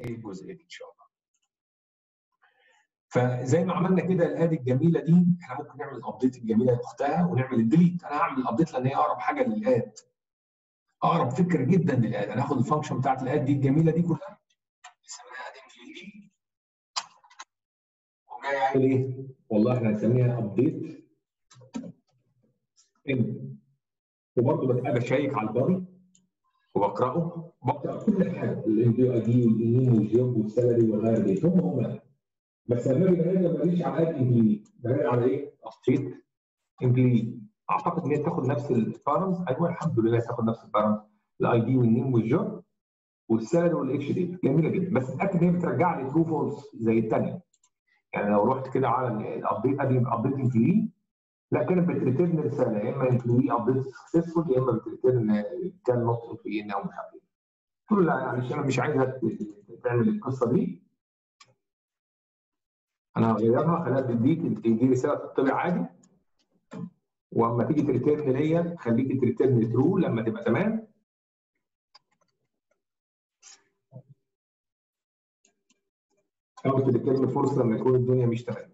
الجزئيه دي ان شاء الله. فزي ما عملنا كده الاد الجميله دي احنا ممكن نعمل الابديت الجميله لاختها ونعمل الديليت انا هعمل الابديت لان هي اقرب حاجه للاد اقرب فكر جدا للاد انا هاخد الفانكشن بتاعت الاد دي الجميله دي كلها نسميها اد انكليدي وجاي عامل ايه؟ والله احنا هنسميها ابديت ان وبرضه ببقى بشيك على البادي وبقراه بقرا كل حاجه الانفيو اي دي والايمين والجوب والسالري والغير دي هم هم بس لما باجي بنادي ما بجيش على اد انجليزي بنادي على ايه؟ ابديت انجليزي اعتقد ان هي تاخد نفس البارامز ايوه الحمد لله تاخد نفس البارامز الاي دي والنيم والجوب والسالري والاتش دي جميله جدا بس اتاكد ان هي بترجع لي ترو فولس زي الثانيه يعني لو رحت كده على الابديت ادي ابديت انكلوي لا كانت بتريتيرن رساله يا اما انكلوي ابديت سكسسفول يا اما بتريتيرن كان نوت انكلوي او مش عارف ايه قلت له لا معلش انا مش عايزها تعمل القصه دي انا هغيرها خليها تديك دي رساله تطلع عادي واما تيجي تريتيرن ليا خليكي تريتيرن ترو لما تبقى تمام او تريتيرن فرصه لما يكون الدنيا مش تمام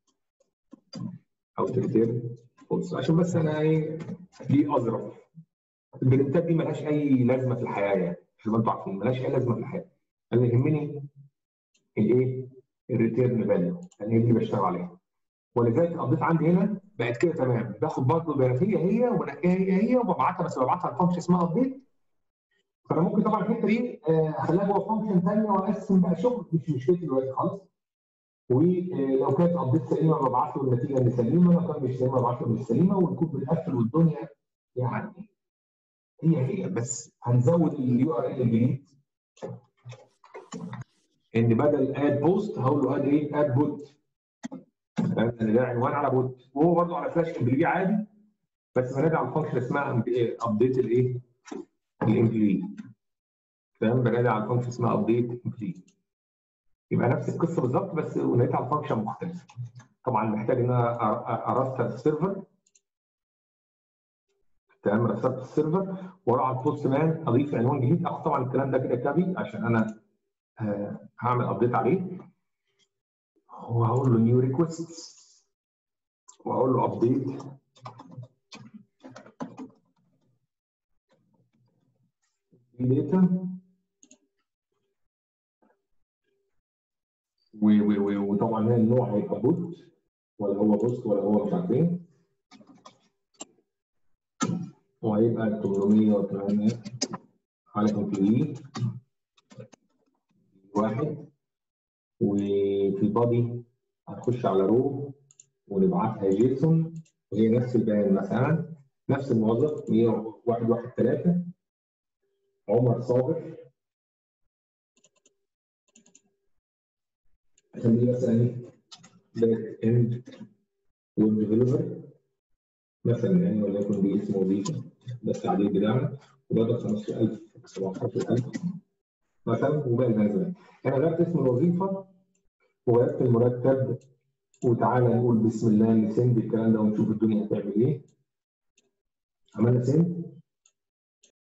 او تريتيرن فرصه عشان بس انا ايه دي اظرف البرنتات دي ملهاش اي لازمه في الحياه يعني عشان انتوا عارفين ملهاش اي لازمه في الحياه انا اللي يهمني الايه الريتيرن فاليو يعني هي دي اللي بشتغل عليها ولذلك قضيت عندي هنا بقت كده تمام باخد برضه البياناتيه هي وبنقيها هي هي وببعتها بس ببعتها لفانكشن اسمها ابديت فانا ممكن طبعا الحته دي اخليها جوه فانكشن ثانيه واقسم بقى شغل مش مشكلتي دلوقتي خالص ولو كانت ابديت سليمه ببعت له النتيجه اللي سليمه لو كانت مش سليمه ببعت له مش سليمه ونكون بنقفل والدنيا يعني هي هي بس هنزود اليو ار ال الجديد ان بدل اد بوست هقول له اد ايه؟ اد بوت لان ده عنوان على بوت وهو برضه على فلاش امبلي عادي بس بنادي على الفانكشن اسمها ابديت الايه؟ الامبلي تمام بنادي على الفانكشن اسمها ابديت امبلي يبقى نفس القصه بالظبط بس وناديت على الفانكشن مختلفه طبعا محتاج ان انا ارستر السيرفر تمام رسترت السيرفر واروح على البوست مان اضيف عنوان جديد اخد طبعا الكلام ده كده كابي عشان انا آه هعمل ابديت عليه وهقول له نيو ريكوست وهقول له ابديت داتا وطبعا هنا النوع هيبقى بوت ولا هو بوست ولا هو مش عارف ايه وهيبقى 808 على كومبلي واحد وفي البادي هنخش على رو ونبعتها جيسون وهي نفس البيان مثلا نفس الموظف 113 عمر صابر خليه مثلا ايه باك اند ويب ديفلوبر مثلا يعني وليكن دي اسم وظيفه ده التعديل بتاعنا وبدا 15000 17000 مثلا وباقي الناس انا غيرت اسم الوظيفه وغيرت المرتب وتعالى نقول بسم الله نسند الكلام ده ونشوف الدنيا هتعمل ايه عملنا سند